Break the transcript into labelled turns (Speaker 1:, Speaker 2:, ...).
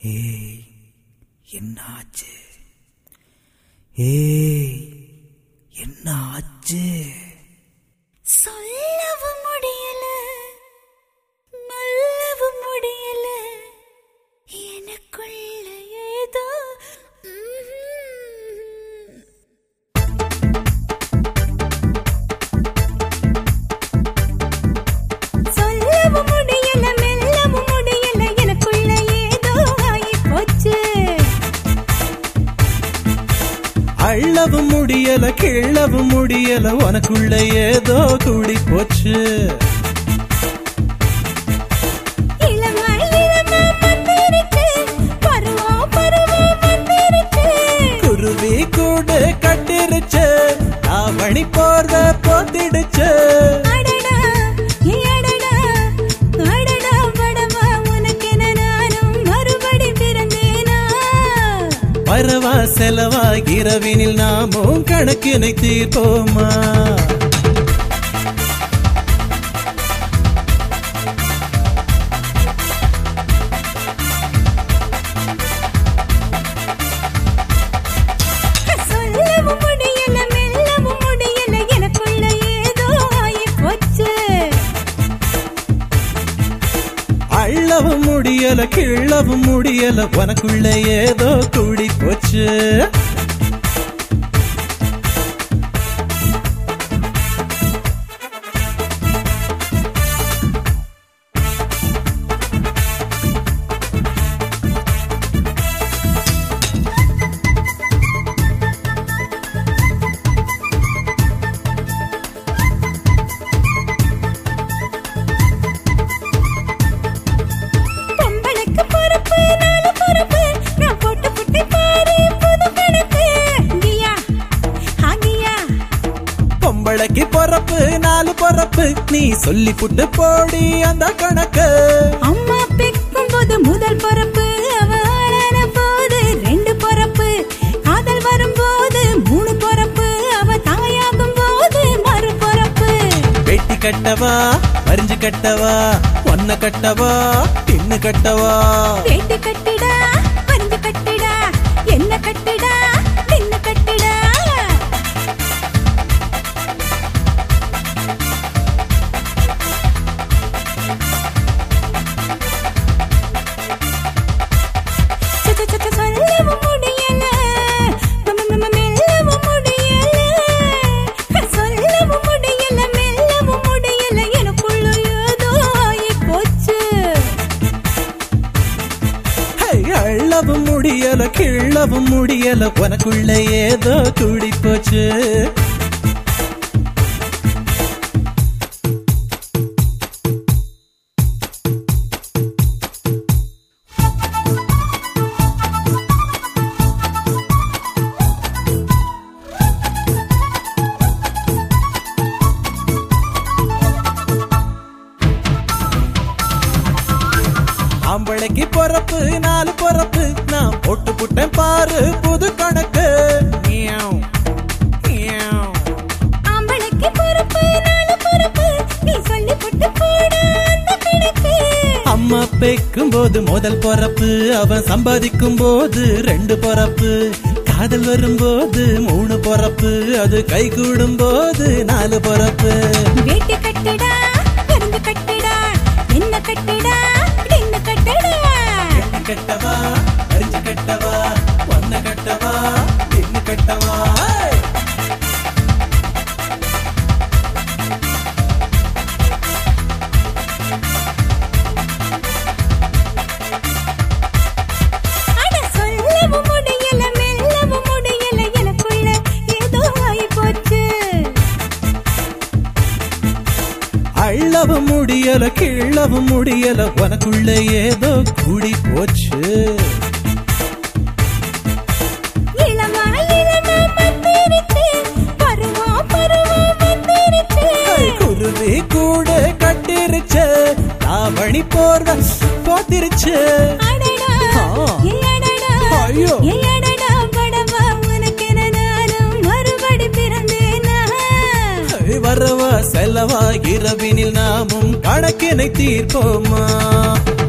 Speaker 1: ஏய் என்ன ஆச்சு ஏய் என்ன ஆச்சு
Speaker 2: சொல்லவும் முடியல மெல்லவும் முடியல எனக்குள்ள ஏதோ ம்ஹும். சொல்லவும் முடியல மெல்லவும் முடியல எனக்குள்ள ஏதோ ஆகிப் போச்சு
Speaker 1: அள்ளவும் முடியல கிள்ளவும் முடியல உனக்குள்ள ஏதோ கூடி போச்சு
Speaker 2: இளமை இளமை வந்திருச்சு பருவம் பருவம் வந்திருச்சு
Speaker 1: குருவி கூடு கட்டிருச்சு ஆவணி போர்வ போத்திடுச்சு
Speaker 2: அடடா ஏ அடடா அடடா படவா உனக்கென நானும் மறுபடி பிறந்தேனா
Speaker 1: வரவா செலவா இரவினில் நாமும் கணக்கினை தீர்ப்போமா
Speaker 2: சொல்லவும் முடியல மெல்லவும் முடியல எனக்குள்ள ஏதோ ஆகிப் போச்சு
Speaker 1: அள்ளவும் முடியல கிள்ளவும் முடியல உனக்குள்ள ஏதோ கூடி போச்சு
Speaker 2: பொம்பளைக்கு பொறுப்பு நாலு பொறுப்பு நான் போட்டு புட்டி பாரு புது கணக்கு கியா ஹாகியா
Speaker 1: பொம்பளைக்கு பொறப்பு நாலு பொறப்பு நீ சொல்லி புட்டு போடி அந்த கணக்கு
Speaker 2: அம்மா பெக்கும் போது முதல் பொறப்பு அவ ஆளான போது ரெண்டு பொறப்பு காதல் வரும்போது மூணு பொறப்பு அவ தாயாகும் போது மறு பொறப்பு
Speaker 1: வெட்டி கட்டவா வரிஞ்சு கட்டவா ஒன்ன கட்டவா தின்னு கட்டவா
Speaker 2: வேட்டி கட்டிடா பறிஞ்சு கட்டிடா என்ன கட்டிடா நின்னு கட்டிடா ச- ச- ச- சொல்லவும் முடியல ம- ம- ம- மெல்லவும் முடியல சொல்லவும் முடியல மெல்லவும் முடியல எனக்குள்ள ஏதோ ஆகிப் போச்சு
Speaker 1: ஹை, அள்ளவும் முடியல கிள்ளவும் முடியல உனக்குள்ள ஏதோ கூடி போச்சு ஆம்பளைக்கு பொறப்பு நாலு பொறப்பு நான் போட்டு புட்டேன் பாரு புது கணக்கு மியாவ், மியாவ்.
Speaker 2: ஆம்பளைக்கு பொறுப்பு நாலு பொறுப்பு நீ சொல்லி போட்டு போட அந்த கணக்கு
Speaker 1: அம்மா பெக்கும் போது முதல் பொறப்பு அவன் சம்பாதிக்கும் போது ரெண்டு பொறப்பு காதல் வரும்போது மூணு பொறப்பு அது கை கூடும் போது நாலு பொறப்பு
Speaker 2: வேட்டி கட்டிடா கருந்து கட்டிடா என்ன கட்டிடா என்ன கட்டிடா
Speaker 1: கட்டவா அரிஞ்சு கட்டவா ஒன்ன கட்டவா தின்னு கட்டவா
Speaker 2: அட சொல்லவும் முடியல மெல்லவும் முடியல எனக்குள்ள ஏதோ ஆகிப் போச்சு
Speaker 1: அள்ளவும் முடியல கிள்ளவும் முடியல உனக்குள்ள ஏதோ கூடி போச்சு
Speaker 2: இளமா இளமா வந்திருச்சு பருவம் பருவம் வந்திருச்சு
Speaker 1: கை குருவி கூடு கட்டிருச்சு தாவணி போர்வ போத்திருச்சு
Speaker 2: அடடா
Speaker 1: ஆ.
Speaker 2: ஏ அடடா
Speaker 1: ஐயோ.
Speaker 2: ஏ அடடா படவா உனக்கென நானும் மறுபடி பிறந்தேனா
Speaker 1: வரவா செலவா இரவினில் நாமும் கணக்கினை தீர்ப்போமா